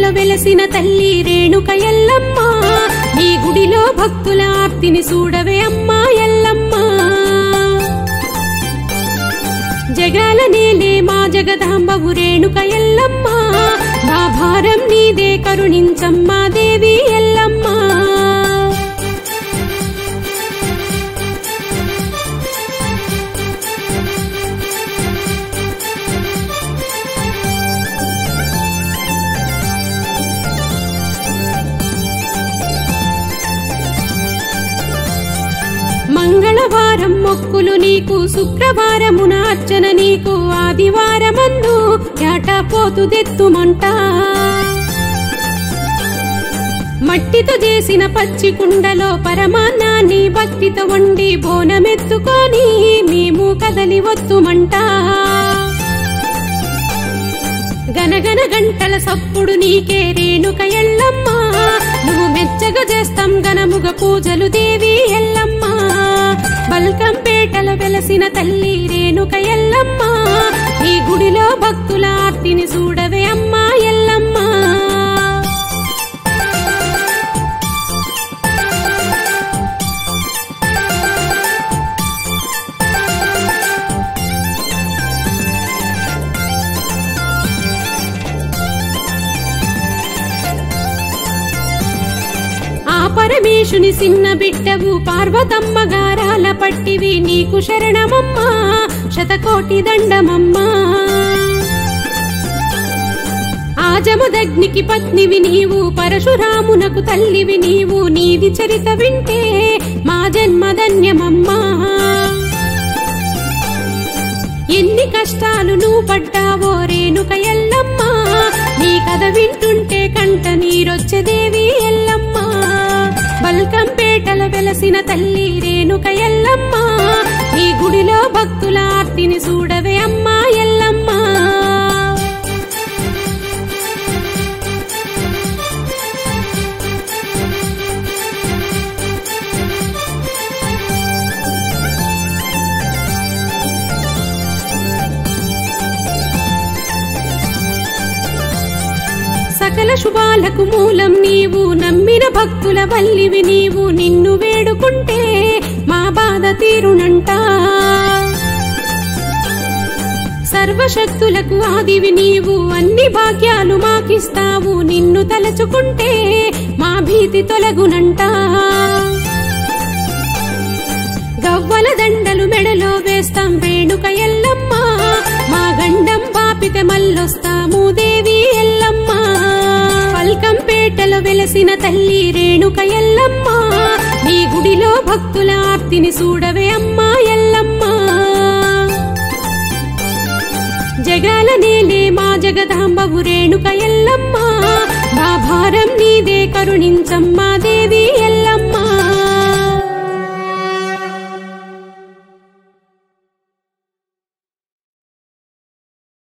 పేటలో వెలసిన తల్లి రేణుక ఎల్లమ్మ నీ గుడిలో భక్తుల ఆర్తిని చూడవే అమ్మా ఎల్లమ్మ జగాల నేలే మా జగదాంబవు రేణుక ఎల్లమ్మ నా భారం నీదే కరుణించమ్మా దేవి ఎల్లమ్మ మంగళవారం మొక్కులు నీకు శుక్రవారమున అర్చన నీకు ఆదివారమందు ఏటా పోతు తెత్తుమంట మట్టితో చేసిన పచ్చి కుండలో పరమాన్నాన్ని భక్తితో వండి బోనమెత్తుకొని మేము కదలి వత్తుమంట గనగన గంటల సప్పుడు నీకే రేణుక ఎల్లమ్మ నువ్వు మెచ్చగా చేస్తాం గనముగ పూజలు దేవి ఎల్లమ్మ బల్కంపేటల వెలసిన తల్లి రేణుక ఎల్లమ్మ ఈ గుడిలో భక్తుల ఆర్తిని చూడవే అమ్మా ఎల్లమ్మ ఆ పరమేశుని సిన్న బిడ్డవు పార్వతమ్మ గారాల పట్టివి నీకు శరణమమ్మా శతకోటి దండమమ్మా ఆజముదగ్నికి పత్నివి నీవు పరశురామునకు తల్లివి నీవు నీది చరిత వింటే మా జన్మధన్యమమ్మా ఎన్ని కష్టాలు నువ్వు పడ్డావో రేణుక ఎల్లమ్మ నీ కథ వింటుంటే కంట నీరొచ్చే దేవి ఎల్లమ్మ బల్కంపేటల వెలసిన తల్లి రేణుక ఎల్లమ్మ నీ గుడిలో భక్తుల ఆర్తిని చూడవే అమ్మా ఎల్లమ్మ సకల శుభాలకు మూలం నీవు నమ్మిన భక్తుల వల్లివి నీవు నిన్ను వేడుకుంటే మా బాధ తీరునంట సర్వశక్తులకు ఆదివి నీవు అన్ని భాగ్యాలు మాకిస్తావు నిన్ను తలచుకుంటే మా భీతి తొలగునంట గవ్వల దండలు మెడలో వేస్తాం వేణుక ఎల్లమ్మ మా గండం పాపితే మల్లొస్తాము దేవి ఎల్లమ్మ పల్కంపేటలో వెలసిన తల్లి రేణుక ఎల్లమ్మ నీ గుడిలో భక్తుల ఆర్తిని చూడవే అమ్మా ఎల్లమ్మ జగాల నేలే మా జగదాంబవు రేణుక ఎల్లమ్మ నా భారం